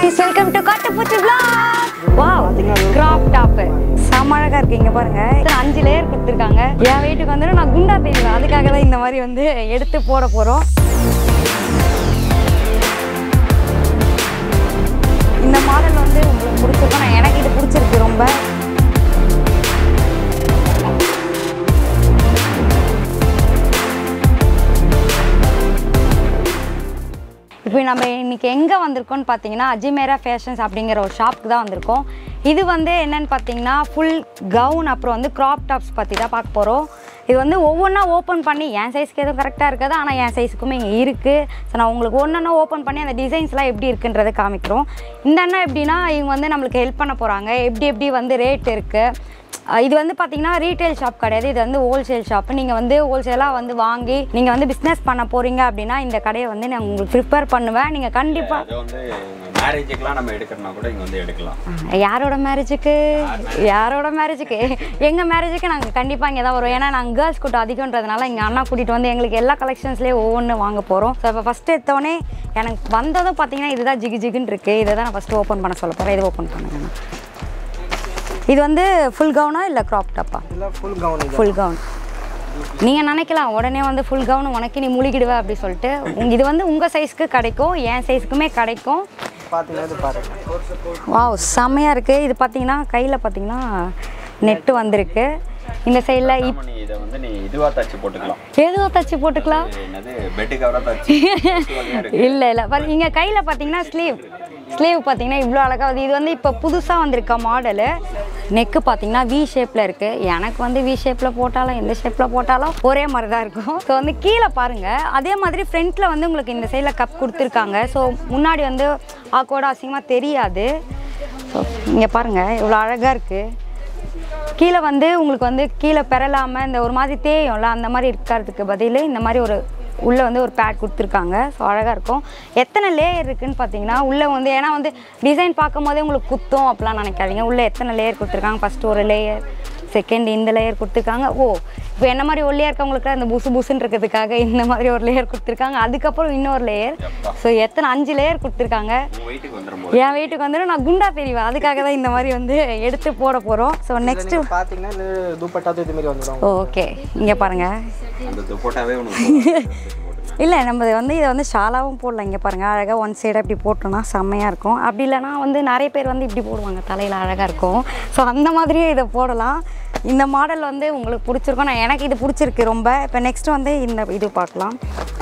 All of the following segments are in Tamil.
கைஸ் வெல்கம் டு காட்டுப்பூச்சி vlog வாவ் கிராப் டாப் செம அழகா இருக்கு இங்க பாருங்க இதுல அஞ்சு லேயர் கொடுத்துருக்காங்க என் வீட்டுக்கு வந்து நான் குண்டா தெரியும் அதுக்காக தான் இந்த மாதிரி வந்து எடுத்து போட போறோம் இந்த மாடல் வந்து உங்களுக்கு பிடிச்சிருக்கும் நான் எனக்கு இது பிடிச்சிருக்கு ரொம்ப இப்போ நம்ம இன்னைக்கு எங்கே வந்திருக்கோம்னு பார்த்தீங்கன்னா அஜிமேரா ஃபேஷன்ஸ் அப்படிங்கிற ஒரு ஷாப்புக்கு தான் வந்திருக்கோம் இது வந்து என்னன்னு பார்த்தீங்கன்னா ஃபுல் கவுன் அப்புறம் வந்து க்ராப் டாப்ஸ் பற்றி தான் பார்க்க போகிறோம் இது வந்து ஒவ்வொன்றா ஓப்பன் பண்ணி என் சைஸ்க்கு எதுவும் கரெக்டாக இருக்காது ஆனால் என் சைஸுக்குமே இங்கே இருக்குது ஸோ நான் உங்களுக்கு ஒன்றா ஓப்பன் பண்ணி அந்த டிசைன்ஸ்லாம் எப்படி இருக்குன்றதை காமிக்கிறோம் இந்த அண்ணா எப்படின்னா இவங்க வந்து நம்மளுக்கு ஹெல்ப் பண்ண போகிறாங்க எப்படி எப்படி வந்து ரேட் இருக்குது அஹ் இது வந்து பார்த்தீங்கன்னா ரீட்டைல் ஷாப் கிடையாது இது வந்து ஹோல்சேல் ஷாப் நீங்கள் வந்து ஹோல்சேலாக வந்து வாங்கி நீங்கள் வந்து பிஸ்னஸ் பண்ண போகிறீங்க அப்படின்னா இந்த கடையை வந்து நான் உங்களுக்கு ப்ரிப்பேர் பண்ணுவேன் நீங்கள் கண்டிப்பாக அது வந்து மேரேஜுக்குலாம் நம்ம எடுக்கிறனா கூட இங்கே வந்து எடுக்கலாம் யாரோட மேரேஜுக்கு யாரோட மேரேஜுக்கு எங்கள் மேரேஜுக்கு நாங்கள் கண்டிப்பாக இங்கே தான் வரோம் ஏன்னா நாங்கள் கேர்ள்ஸ் கூட்டம் அதிகன்றதுனால இங்கே அண்ணா கூட்டிகிட்டு வந்து எங்களுக்கு எல்லா கலெக்ஷன்ஸ்லேயே ஒவ்வொன்று வாங்க போகிறோம் ஸோ இப்போ ஃபஸ்ட்டு எடுத்தோடனே எனக்கு வந்ததும் பார்த்தீங்கன்னா இதுதான் ஜிகு ஜிகுன்னு இருக்குது இதை தான் நான் ஃபஸ்ட்டு ஓப்பன் பண்ண சொல்ல போகிறேன் இதை ஓப்பன் பண்ணுங்க இது வந்து ஃபுல் கவுனா இல்லை க்ராப் டாப்பா இதெல்லாம் ஃபுல் கவுன் இது ஃபுல் கவுன் நீங்கள் நினைக்கலாம் உடனே வந்து ஃபுல் கவுன் உனக்கு நீ முழுகிடுவ அப்படி சொல்லிட்டு உங்க- இது வந்து உங்கள் சைஸ்க்கு கிடைக்கும் என் சைஸ்க்குமே கிடைக்கும் பார்த்தீங்கன்னா இது பாருங்க வாவ் செம்மையாக இருக்குது இது பார்த்தீங்கன்னா கையில் பார்த்தீங்கன்னா நெட்டு வந்திருக்கு இந்த சைடில் இப் ஆமா, நீ இதை வந்து நீ இதுவா தச்சு போட்டுக்கலாம் எதுவோ தச்சு போட்டுக்கலாம் இது என்னது பெட்டு கவராக தச்சு வழியா இருக்கு இல்லை இல்லை பாரு இங்கே கையில் பார்த்தீங்கன்னா ஸ்லீவ் ஸ்லீவ் பார்த்தீங்கன்னா இவ்வளோ அழகாக வருது இது வந்து இப்போ புதுசாக வந்திருக்க மாடலு நெக்கு பார்த்தீங்கன்னா வி ஷேப்பில் இருக்குது எனக்கு வந்து வி ஷேப்பில் போட்டாலும் எந்த ஷேப்பில் போட்டாலும் ஒரே மாதிரி தான் இருக்கும் ஸோ வந்து கீழே பாருங்கள் அதே மாதிரி ஃப்ரண்ட்டில் வந்து உங்களுக்கு இந்த சைடில் கப் கொடுத்துருக்காங்க ஸோ முன்னாடி வந்து ஆக்கோட அசிங்கமாக தெரியாது ஸோ இங்கே பாருங்கள் இவ்வளோ அழகாக இருக்குது கீழே வந்து உங்களுக்கு வந்து கீழே பெறலாமல் இந்த ஒரு மாதிரி தேயும்ல அந்த மாதிரி இருக்கிறதுக்கு பதில் இந்த மாதிரி ஒரு உள்ளே வந்து ஒரு பேட் கொடுத்துருக்காங்க ஸோ அழகாக இருக்கும் எத்தனை லேயர் இருக்குன்னு பார்த்தீங்கன்னா உள்ளே வந்து ஏன்னா வந்து டிசைன் பார்க்கும் போதே உங்களுக்கு குத்தும் அப்படிலாம் நினைக்காதீங்க உள்ளே எத்தனை லேயர் கொடுத்துருக்காங்க ஃபஸ்ட்டு ஒரு லேயர் செகண்ட் இந்த லேயர் கொடுத்துருக்காங்க ஓ இப்போ என்ன மாதிரி ஒல்லியாக இருக்கவங்களுக்கு அந்த புசு புசுன்னு இருக்கிறதுக்காக இந்த மாதிரி ஒரு லேயர் கொடுத்துருக்காங்க அதுக்கப்புறம் இன்னொரு லேயர் ஸோ எத்தனை அஞ்சு லேயர் கொடுத்துருக்காங்க உன் வெயிட்டுக்கு வந்துடும் போது என் வீட்டுக்கு வந்து நான் குண்டா தெரிவேன் அதுக்காக தான் இந்த மாதிரி வந்து எடுத்து போட போகிறோம் ஸோ நெக்ஸ்ட்டு நீங்கள் பார்த்தீங்கன்னா இது துப்பட்டாத்து இது மாதிரி வந்துடும் ஓகே இங்கே பாருங்கள் அந்த துப்பட்டாவே உனக்கு இல்லை நம்ம இது வந்து இதை வந்து ஷாலாவும் போடலாம் இங்கே பாருங்கள் அழகாக ஒன் சைடாக இப்படி போட்டோம்னா செம்மையாக இருக்கும் அப்படி இல்லைனா வந்து நிறைய பேர் வந்து இப்படி போடுவாங்க தலையில் அழகாக இருக்கும் ஸோ அந்த மாதிரியே இதை போடலாம் இந்த மாடல் வந்து உங்களுக்கு பிடிச்சிருக்கும் நான் எனக்கு இது பிடிச்சிருக்கு ரொம்ப இப்போ நெக்ஸ்ட் வந்து இந்த இது பார்க்கலாம்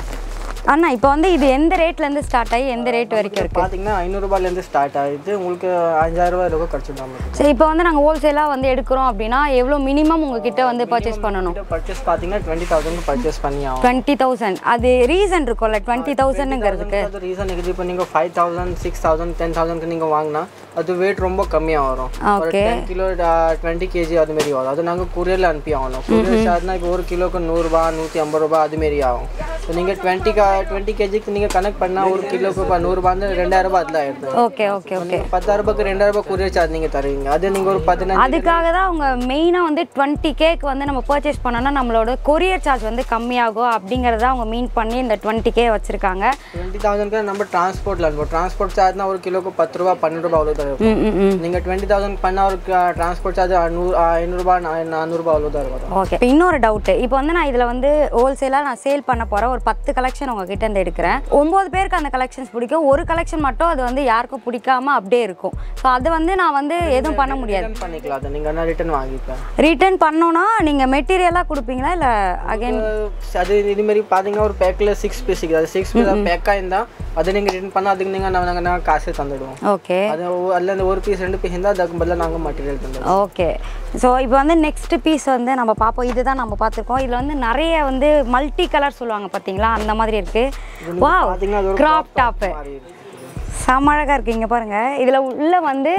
அண்ணா இப்போ வந்து இது எந்த ரேட்லேருந்து ஸ்டார்ட் ஆகி எந்த ரேட் வரைக்கும் இருக்குது பார்த்தீங்கன்னா ஐநூறுரூபாலேருந்து ஸ்டார்ட் ஆகுது உங்களுக்கு அஞ்சாயிரம் ரூபாய் இருக்கும் கிடச்சிடும் நமக்கு சரி இப்போ வந்து நாங்கள் ஹோல்சேலாக வந்து எடுக்கிறோம் அப்படின்னா எவ்வளோ மினிமம் உங்ககிட்ட வந்து பர்ச்சேஸ் பண்ணணும் பர்ச்சேஸ் பார்த்தீங்கன்னா டுவெண்ட்டி தௌசண்ட் பர்ச்சேஸ் பண்ணி ஆகும் டுவெண்ட்டி தௌசண்ட் அது ரீசன் இருக்கும்ல டுவெண்ட்டி தௌசண்ட்ங்கிறதுக்கு அது ரீசன் இருக்குது இப்போ நீங்கள் five thousand six thousand ten தௌசண்ட்க்கு நீங்கள் வாங்கினா அது வெயிட் ரொம்ப கம்மியாக வரும் ஒரு Okay. Ten kilo twenty KG அது மாதிரி வரும் அது நாங்கள் கொரியரில் அனுப்பி ஆகணும் கொரியர் சார்ஜ்னா இப்போ ஒரு கிலோக்கு நூறுரூபா நூற்றி ஐம்பது ரூபா அது மாரி ஆகும் ஸோ நீங்கள் டுவெண்ட்டி டுவெண்ட்டி கேஜிக்கு நீங்கள் கனெக்ட் பண்ணால் ஒரு கிலோக்கு இப்போ நூறுரூபா வந்து ரெண்டாயிரம் ரூபாய் அதில் ஆயிடுது ஓகே ஓகே ஓகே நீங்கள் பத்தாயிரம் ரூபாய்க்கு ரெண்டாயிரம் ரூபாய் கொரியர் சார்ஜ் நீங்கள் தருவீங்க அது நீங்கள் ஒரு பதினஞ்சு அதுக்காக தான் அவங்க மெயினாக வந்து டுவெண்ட்டி கேக்கு வந்து நம்ம பர்ச்சேஸ் பண்ணோம்னா நம்மளோட கொரியர் சார்ஜ் வந்து கம்மியாகும் அப்படிங்கிறத அவங்க மீன் பண்ணி இந்த டுவெண்ட்டி கே வச்சுருக்காங்க டுவெண்ட்டி தௌசண்ட்க்கு நம்ம டிரான்ஸ்போர்ட்டில் அனுப்புவோம் டிரான்ஸ்போர்ட் சார்ஜ்னா ஒரு கிலோக்கு பத்து ரூபா பன்னெண்டு ரூபா அவ்வளோ தான் இருக்கும் ம் ம் ம் நீங்கள் டுவெண்ட்டி தௌசண்ட் பண்ணால் ஒரு டிரான்ஸ்போர்ட் சார்ஜ் நூறு ஐநூறுரூபா நானூறுபா அவ்வளோ தான் வரும் ஓகே இப்போ இன்னொரு டவுட்டு இப்போ வந்து நான் இதில் வந்து ஹோல்சேலாக நான் சேல் பண்ண போகிறேன் ஒரு பத்து கலெக்ஷன் உங்ககிட்ட இருந்து எடுக்கிறேன் ஒம்பது பேருக்கு அந்த கலெக்ஷன்ஸ் பிடிக்கும் ஒரு கலெக்ஷன் மட்டும் அது வந்து யாருக்கும் பிடிக்காம அப்படியே இருக்கும் ஸோ அது வந்து நான் வந்து எதுவும் பண்ண முடியாது ரிட்டர்ன் பண்ணிக்கலாம் அதை நீங்கள் என்ன ரிட்டர்ன் வாங்கிக்கலாம் ரிட்டர்ன் பண்ணோன்னா நீங்கள் மெட்டீரியலாக கொடுப்பீங்களா இல்லை அகைன் அது இதுமாரி பார்த்தீங்கன்னா ஒரு பேக்கில் சிக்ஸ் பீஸ் இருக்குது அது சிக்ஸ் பீஸ் பேக்காக இருந்தால் அதை நீங்கள் ரிட்டர்ன் பண்ணால் அதுக்கு நீங்கள் நாங்கள் நாங்கள் காசு தந்துடுவோம் ஓகே அது ஒ- அதில் இந்த ஒரு பீஸ் ரெண்டு பீஸ் இருந்தால் அதுக்கு பதிலாக நாங்கள் மெட்டீரியல் தந்துடுவோம் ஓகே ஸோ இப்போ வந்து நெக்ஸ்ட் பீஸ் வந்து நம்ம பார்ப்போம் இதுதான் நம்ம பார்த்துருக்கோம் இதில் வந்து நிறைய வந்து மல்டி கலர் சொல்லுவாங்க பார்த்தீங்களா அந்த மாதிரி இருக்குது வா பார்த்தீங்கன்னா அது ஒரு கிராப் டாப்பு மாதிரி இருக்கு. செம அழகாக இருக்குது இங்கே பாருங்கள் இதில் உள்ள வந்து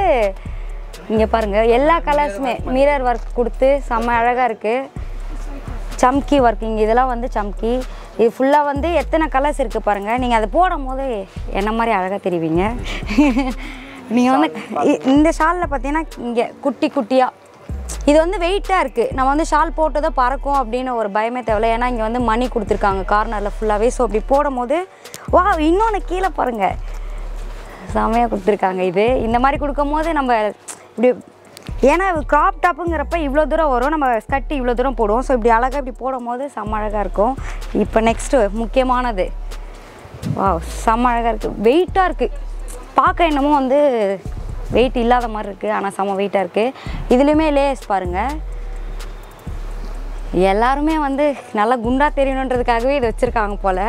இங்கே பாருங்கள் எல்லா கலர்ஸுமே மிரர் ஒர்க் கொடுத்து செம்ம அழகாக இருக்குது சம்கி ஒர்க்கிங் இதெல்லாம் வந்து சம்கி இது ஃபுல்லாக வந்து எத்தனை கலர்ஸ் இருக்குது பாருங்கள் நீங்கள் அதை போடும் போது என்ன மாதிரி அழகாக தெரிவிங்க நீங்கள் வந்து இ- இந்த ஷாலில் பார்த்தீங்கன்னா இங்கே குட்டி குட்டியாக இது வந்து வெயிட்டாக இருக்குது நம்ம வந்து ஷால் போட்டதை பறக்கும் அப்படின்னு ஒரு பயமே தேவையில்ல ஏன்னா இங்கே வந்து மணி கொடுத்துருக்காங்க கார்னரில் ஃபுல்லாகவே ஸோ அப்படி போடும் போது வா இன்னொன்று கீழே பாருங்கள் செமையாக கொடுத்துருக்காங்க இது இந்த மாதிரி கொடுக்கும்போது நம்ம இப்படி ஏன்னா க்ராப் டாப்புங்கிறப்ப இவ்வளோ தூரம் வரும் நம்ம ஸ்கட்டு இவ்வளோ தூரம் போடுவோம் ஸோ இப்படி அழகாக இப்படி போடும் போது செம்ம அழகாக இருக்கும் இப்போ நெக்ஸ்ட்டு முக்கியமானது வா செம்ம அழகாக இருக்குது வெயிட்டாக இருக்குது பார்க்க என்னமோ வந்து வெயிட் இல்லாத மாதிரி இருக்குது ஆனால் செம்ம வெயிட்டாக இருக்குது இதுலேயுமே லேஸ் பாருங்கள் எல்லாருமே வந்து நல்லா குண்டா தெரியணுன்றதுக்காகவே இது வச்சுருக்காங்க போல்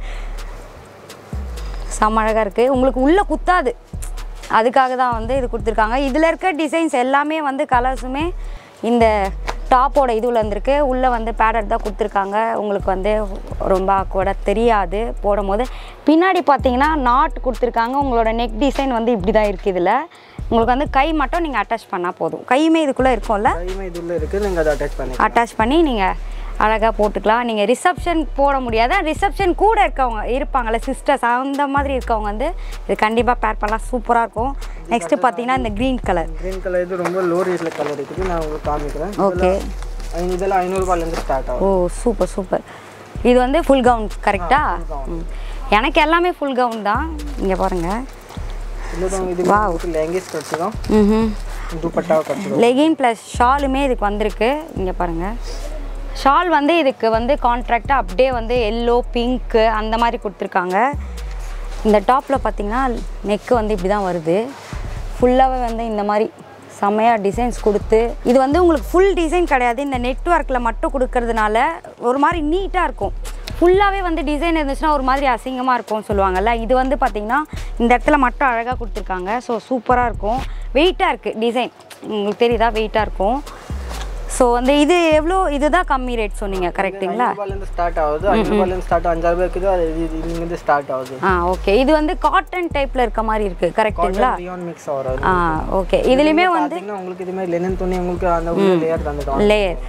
செம்ம அழகாக இருக்குது உங்களுக்கு உள்ளே குத்தாது அதுக்காக தான் வந்து இது கொடுத்துருக்காங்க இதில் இருக்க டிசைன்ஸ் எல்லாமே வந்து கலர்ஸுமே இந்த டாப்போட இதுவில் இருந்திருக்கு உள்ளே வந்து பேடர் தான் கொடுத்துருக்காங்க உங்களுக்கு வந்து ரொம்ப கூட தெரியாது போடும்போது பின்னாடி பார்த்தீங்கன்னா நாட் கொடுத்துருக்காங்க உங்களோட நெக் டிசைன் வந்து இப்படி தான் இருக்குது இதில் உங்களுக்கு வந்து கை மட்டும் நீங்கள் அட்டாச் பண்ணால் போதும் கையுமே இதுக்குள்ளே இருக்கும்ல கையுமே இது உள்ள இருக்குது நீங்கள் அதை அட்டாச் பண்ணி அட்டாச் பண்ணி நீங்கள் அழகாக போட்டுக்கலாம் நீங்கள் ரிசப்ஷன் போட முடியாத ரிசப்ஷன் கூட இருக்கவங்க இருப்பாங்கள்ல சிஸ்டர்ஸ் அந்த மாதிரி இருக்கவங்க வந்து இது கண்டிப்பாக பேர் பண்ணலாம் சூப்பராக இருக்கும் நெக்ஸ்ட்டு பார்த்தீங்கன்னா இந்த க்ரீன் கலர் க்ரீன் கலர் இது ரொம்ப லோ ரேஞ்சில் கலர் இருக்குது நான் உங்களுக்கு காமிக்கிறேன் ஓகே ஐ- இதெல்லாம் ஐநூறுரூபாலேருந்து ஸ்டார்ட் ஆகும் ஓ சூப்பர் சூப்பர் இது வந்து ஃபுல் கவுன் கரெக்டாக எனக்கு எல்லாமே ஃபுல் கவுன் தான் இங்கே பாருங்கள் இல்லை இது உங்களுக்கு லேங்கேஜ் கிடச்சிடும் ம் துப்பட்டாவை கிடச்சிடும் லெகின் ப்ளஸ் ஷாலுமே இதுக்கு வந்திருக்கு இங்கே பாருங்கள் ஷால் வந்து இதுக்கு வந்து கான்ட்ராக்டாக அப்படியே வந்து எல்லோ பிங்க்கு அந்த மாதிரி கொடுத்துருக்காங்க இந்த டாப்பில் பார்த்தீங்கன்னா நெக்கு வந்து இப்படி தான் வருது ஃபுல்லாகவே வந்து இந்த மாதிரி செம்மையாக டிசைன்ஸ் கொடுத்து இது வந்து உங்களுக்கு ஃபுல் டிசைன் கிடையாது இந்த நெட்ஒர்க்கில் மட்டும் கொடுக்கறதுனால ஒரு மாதிரி நீட்டாக இருக்கும் ஃபுல்லாகவே வந்து டிசைன் இருந்துச்சுன்னா ஒரு மாதிரி அசிங்கமாக இருக்கும்னு சொல்லுவாங்கல்ல இது வந்து பார்த்திங்கன்னா இந்த இடத்துல மட்டும் அழகாக கொடுத்துருக்காங்க ஸோ சூப்பராக இருக்கும் வெயிட்டாக இருக்குது டிசைன் உங்களுக்கு தெரியுதா வெயிட்டாக இருக்கும் ஸோ வந்து இது எவ்வளோ இதுதான் கம்மி ரேட் சொன்னீங்க கரெக்ட்டுங்களா ஐநூறுபாலேருந்து ஸ்டார்ட் ஆகுது ஐநூறுபாலேருந்து ஸ்டார்ட் அஞ்சாயிரம் ரூபாய் இருக்குது அது இது இங்கேருந்து ஸ்டார்ட் ஆகுது ஆ ஓகே இது வந்து காட்டன் டைப்பில் இருக்க மாதிரி இருக்குது கரெக்ட்டுங்களா ரியான் மிக்ஸ் ஆகிறது ஆ ஓகே இதுலேயுமே வந்து பார்த்தீங்கன்னா உங்களுக்கு இது மாதிரி லெனன் துணி உங்களுக்கு அந்த உள்ள லேயர் தந்துடும் லேயர்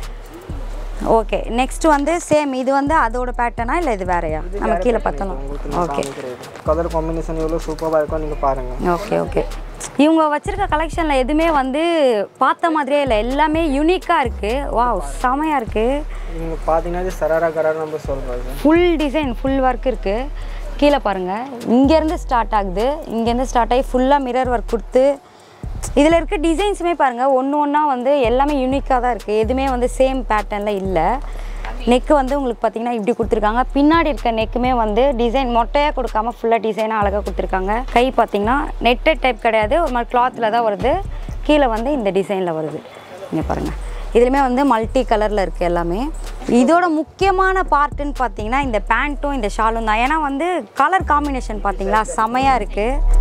ஓகே நெக்ஸ்ட் வந்து சேம் இது வந்து அதோட பேட்டர்னா இல்லை இது வேறையா நம்ம கீழே பார்த்தோம் ஓகே கலர் காம்பினேஷன் எவ்வளோ சூப்பராக இருக்கும் நீங்கள் பாருங்கள் ஓகே ஓகே இவங்க வச்சிருக்க கலெக்ஷனில் எதுவுமே வந்து பார்த்த மாதிரியே இல்லை எல்லாமே யூனிக்காக இருக்குது வாவ் செமையாக இருக்குது நீங்கள் பார்த்தீங்கன்னா இது சராரா கராரா நம்ம சொல்கிறது ஃபுல் டிசைன் ஃபுல் ஒர்க் இருக்குது கீழே பாருங்கள் இங்கேருந்து ஸ்டார்ட் ஆகுது இங்கேருந்து ஸ்டார்ட் ஆகி ஃபுல்லாக மிரர் ஒர்க் கொடுத்து இதில் இருக்க டிசைன்ஸுமே பாருங்கள் ஒன்று ஒன்றா வந்து எல்லாமே யூனிக்காக தான் இருக்குது எதுவுமே வந்து சேம் பேட்டர்னில் இல்லை நெக்கு வந்து உங்களுக்கு பார்த்தீங்கன்னா இப்படி கொடுத்துருக்காங்க பின்னாடி இருக்க நெக்குமே வந்து டிசைன் மொட்டையாக கொடுக்காம ஃபுல்லாக டிசைனாக அழகாக கொடுத்துருக்காங்க கை பார்த்தீங்கன்னா நெட்டட் டைப் கிடையாது ஒரு மாதிரி கிளாத்தில் தான் வருது கீழே வந்து இந்த டிசைனில் வருது இங்கே பாருங்கள் இதுலையுமே வந்து மல்டி கலரில் இருக்குது எல்லாமே இதோட முக்கியமான பார்ட்டுன்னு பார்த்தீங்கன்னா இந்த பேண்ட்டும் இந்த ஷாலும் தான் ஏன்னா வந்து கலர் காம்பினேஷன் பார்த்தீங்களா செமையாக இருக்குது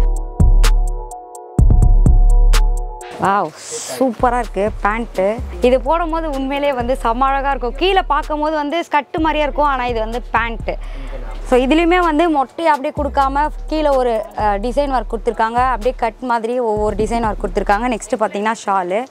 வாவ் சூப்பராக இருக்குது பேண்ட்டு இது போடும்போது உண்மையிலேயே வந்து செம்ம அழகாக இருக்கும் கீழே பார்க்கும்போது வந்து ஸ்கட்டு மாதிரியே இருக்கும் ஆனால் இது வந்து பேண்ட்டு ஸோ இதுலேயுமே வந்து மொட்டை அப்படியே கொடுக்காம கீழே ஒரு டிசைன் ஒர்க் கொடுத்துருக்காங்க அப்படியே கட் மாதிரி ஒவ்வொரு டிசைன் ஒர்க் கொடுத்துருக்காங்க நெக்ஸ்ட்டு பார்த்தீங்கன்னா ஷாலு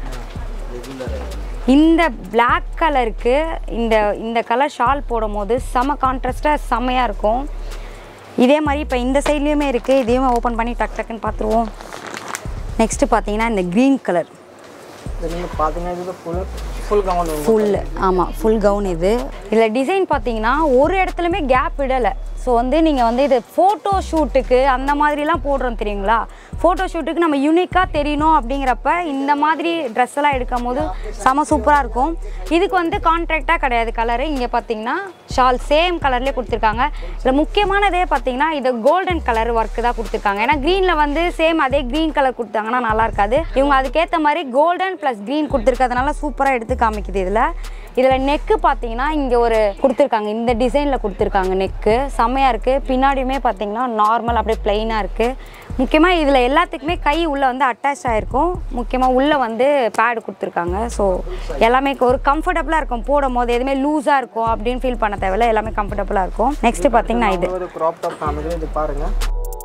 இந்த Black கலருக்கு இந்த இந்த கலர் ஷால் போடும்போது செம கான்ட்ராஸ்டாக செம்மையாக இருக்கும் இதே மாதிரி இப்போ இந்த சைட்லேயுமே இருக்குது இதையுமே ஓப்பன் பண்ணி டக் டக்குன்னு பார்த்துருவோம் நெக்ஸ்ட்டு பார்த்தீங்கன்னா இந்த க்ரீன் கலர் இது நீங்கள் பார்த்தீங்கன்னா இது ஃபுல் ஃபுல் கவுன் ஃபுல் ஆமாம் ஃபுல் கவுன் இது இதில் டிசைன் பார்த்தீங்கன்னா ஒரு இடத்துலையுமே கேப் விடலை ஸோ வந்து நீங்கள் வந்து இது ஃபோட்டோ ஷூட்டுக்கு அந்த மாதிரிலாம் போடுறோம் தெரியுங்களா ஃபோட்டோ ஷூட்டுக்கு நம்ம யூனிக்காக தெரியணும் அப்படிங்கிறப்ப இந்த மாதிரி ட்ரெஸ் எல்லாம் எடுக்கும் போது செம சூப்பராக இருக்கும் இதுக்கு வந்து கான்ட்ராக்டாக கிடையாது கலரு இங்கே பார்த்தீங்கன்னா ஷால் சேம் கலர்லேயே கொடுத்துருக்காங்க இதில் முக்கியமானதே பார்த்தீங்கன்னா இது கோல்டன் கலர் ஒர்க்கு தான் கொடுத்துருக்காங்க ஏன்னா க்ரீனில் வந்து சேம் அதே க்ரீன் கலர் கொடுத்தாங்கன்னா நல்லா இருக்காது இவங்க அதுக்கேற்ற மாதிரி கோல்டன் ப்ளஸ் க்ரீன் கொடுத்துருக்கிறதுனால சூப்பராக எடுத்து காமிக்குது இதில் இதில் நெக்கு பார்த்தீங்கன்னா இங்கே ஒரு கொடுத்துருக்காங்க இந்த டிசைனில் கொடுத்துருக்காங்க நெக்கு செம்மையாக இருக்குது பின்னாடியுமே பார்த்தீங்கன்னா நார்மல் அப்படியே பிளெயினாக இருக்குது முக்கியமாக இதில் எல்லாத்துக்குமே கை உள்ளே வந்து அட்டாச் ஆகிருக்கும் முக்கியமாக உள்ளே வந்து பேடு கொடுத்துருக்காங்க ஸோ எல்லாமே ஒரு கம்ஃபர்டபுளாக இருக்கும் போடும் போது எதுவுமே லூஸாக இருக்கும் அப்படின்னு ஃபீல் பண்ண தேவையில்ல எல்லாமே கம்ஃபர்டபுளாக இருக்கும் நெக்ஸ்ட்டு பார்த்தீங்கன்னா இது ஒரு க்ராப் டாப் காமிக்கிறேன் இது பாருங்கள்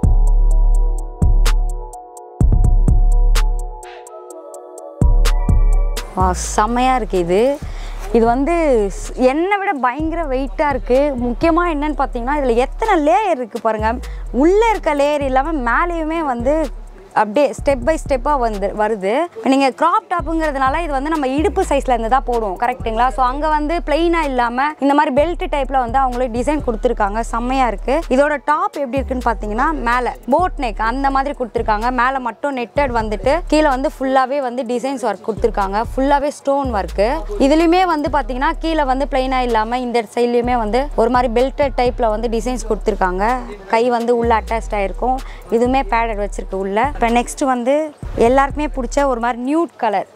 வா செம்மையாக இருக்குது இது இது வந்து ஸ்- என்னை விட பயங்கர வெயிட்டாக இருக்குது முக்கியமாக என்னன்னு பார்த்தீங்கன்னா இதில் எத்தனை லேயர் இருக்குது பாருங்கள் உள்ளே இருக்க லேயர் இல்லாமல் மேலேயுமே வந்து அப்படியே ஸ்டெப் பை ஸ்டெப்பாக வந்து வருது நீங்கள் க்ராப் டாப்புங்கிறதுனால இது வந்து நம்ம இடுப்பு சைஸில் இருந்து தான் போடுவோம் கரெக்ட்டுங்களா ஸோ அங்கே வந்து பிளெயினாக இல்லாமல் இந்த மாதிரி பெல்ட் டைப்பில் வந்து அவங்களே டிசைன் கொடுத்துருக்காங்க செம்மையாக இருக்குது இதோட டாப் எப்படி இருக்குன்னு பார்த்தீங்கன்னா மேலே போட் நெக் அந்த மாதிரி கொடுத்துருக்காங்க மேலே மட்டும் நெட்டட் வந்துட்டு கீழே வந்து ஃபுல்லாகவே வந்து டிசைன்ஸ் ஒர்க் கொடுத்துருக்காங்க ஃபுல்லாகவே ஸ்டோன் ஒர்க்கு இதுலேயுமே வந்து பார்த்தீங்கன்னா கீழே வந்து பிளெயினாக இல்லாமல் இந்த சைட்லேயுமே வந்து ஒரு மாதிரி பெல்டட் டைப்பில் வந்து டிசைன்ஸ் கொடுத்துருக்காங்க கை வந்து உள்ளே அட்டாச்ட் ஆகிருக்கும் இதுவுமே பேடட் வச்சிருக்கு உள்ள இப்போ நெக்ஸ்ட் வந்து எல்லாருக்குமே பிடிச்ச ஒரு மாதிரி நியூட் கலர்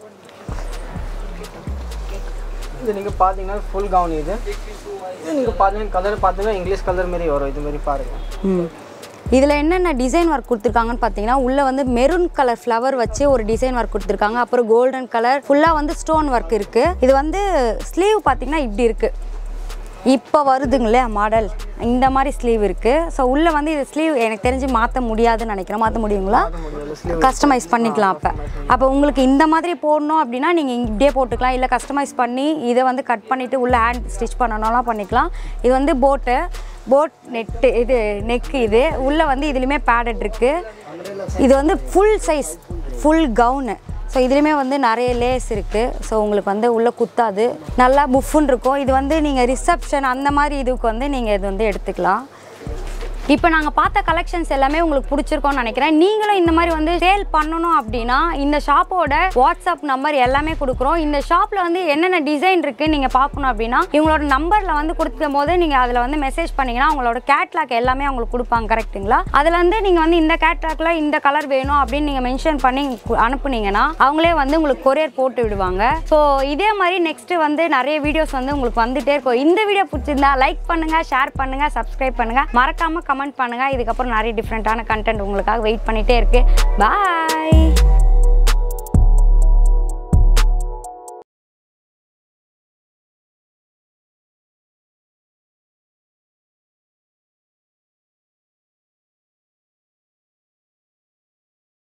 இது நீங்கள் பார்த்தீங்கன்னா ஃபுல் கவுன் இது இது நீங்கள் பார்த்தீங்கன்னா கலர் பார்த்தீங்கன்னா இங்கிலீஷ் கலர் மாரி வரும் இது மாதிரி பாருங்கள் இதில் என்னென்ன டிசைன் ஒர்க் கொடுத்துருக்காங்கன்னு பார்த்தீங்கன்னா உள்ளே வந்து மெரூன் கலர் ஃப்ளவர் வச்சு ஒரு டிசைன் ஒர்க் கொடுத்துருக்காங்க அப்புறம் கோல்டன் கலர் ஃபுல்லாக வந்து ஸ்டோன் ஒர்க் இருக்குது இது வந்து ஸ்லீவ் பார்த்தீங்கன்னா இப்படி இருக்குது இப்போ வருதுங்களே மாடல் இந்த மாதிரி ஸ்லீவ் இருக்குது ஸோ உள்ளே வந்து இது ஸ்லீவ் எனக்கு தெரிஞ்சு மாற்ற முடியாதுன்னு நினைக்கிறேன் மாற்ற முடியுங்களா கஸ்டமைஸ் பண்ணிக்கலாம் அப்போ அப்போ உங்களுக்கு இந்த மாதிரி போடணும் அப்படின்னா நீங்கள் இப்படியே போட்டுக்கலாம் இல்லை கஸ்டமைஸ் பண்ணி இதை வந்து கட் பண்ணிவிட்டு உள்ளே ஹேண்ட் ஸ்டிச் பண்ணணும்லாம் பண்ணிக்கலாம் இது வந்து போட்டு போட் நெட்டு இது நெக்கு இது உள்ளே வந்து இதுலேயுமே பேடட் இருக்குது இது வந்து full size full gown so இதுலேயுமே வந்து நிறைய லேஸ் இருக்குது ஸோ உங்களுக்கு வந்து உள்ளே குத்தாது நல்லா புஃப்னு இருக்கும் இது வந்து நீங்கள் ரிசப்ஷன் அந்த மாதிரி இதுக்கு வந்து நீங்கள் இது வந்து எடுத்துக்கலாம் இப்போ நாங்கள் பார்த்த கலெக்ஷன்ஸ் எல்லாமே உங்களுக்கு பிடிச்சிருக்கோம்னு நினைக்கிறேன் நீங்களும் இந்த மாதிரி வந்து சேல் பண்ணணும் அப்படின்னா இந்த ஷாப்போட வாட்ஸ்அப் நம்பர் எல்லாமே கொடுக்குறோம் இந்த ஷாப்பில் வந்து என்னென்ன டிசைன் இருக்குது நீங்கள் பார்க்கணும் அப்படின்னா இவங்களோட நம்பரில் வந்து கொடுக்கும் போது நீங்கள் அதில் வந்து மெசேஜ் பண்ணீங்கன்னா அவங்களோட கேட்லாக் எல்லாமே அவங்களுக்கு கொடுப்பாங்க கரெக்ட்டுங்களா அதில் வந்து நீங்கள் வந்து இந்த கேட்லாக்ல இந்த கலர் வேணும் அப்படின்னு நீங்கள் மென்ஷன் பண்ணி கு- அனுப்புனீங்கன்னா அவங்களே வந்து உங்களுக்கு கொரியர் போட்டு விடுவாங்க ஸோ இதே மாதிரி நெக்ஸ்ட் வந்து நிறைய வீடியோஸ் வந்து உங்களுக்கு வந்துட்டே இருக்கும் இந்த வீடியோ பிடிச்சிருந்தா லைக் பண்ணுங்க ஷேர் பண்ணுங்க சப்ஸ்கிரைப் பண்ணுங்க மறக்காம கமெண்ட் பண்ணுங்க இதுக்கப்புறம் நிறைய டிஃப்ரெண்ட்டான கண்டென்ட் உங்களுக்காக வெயிட் பண்ணிட்டே இருக்கு பாய்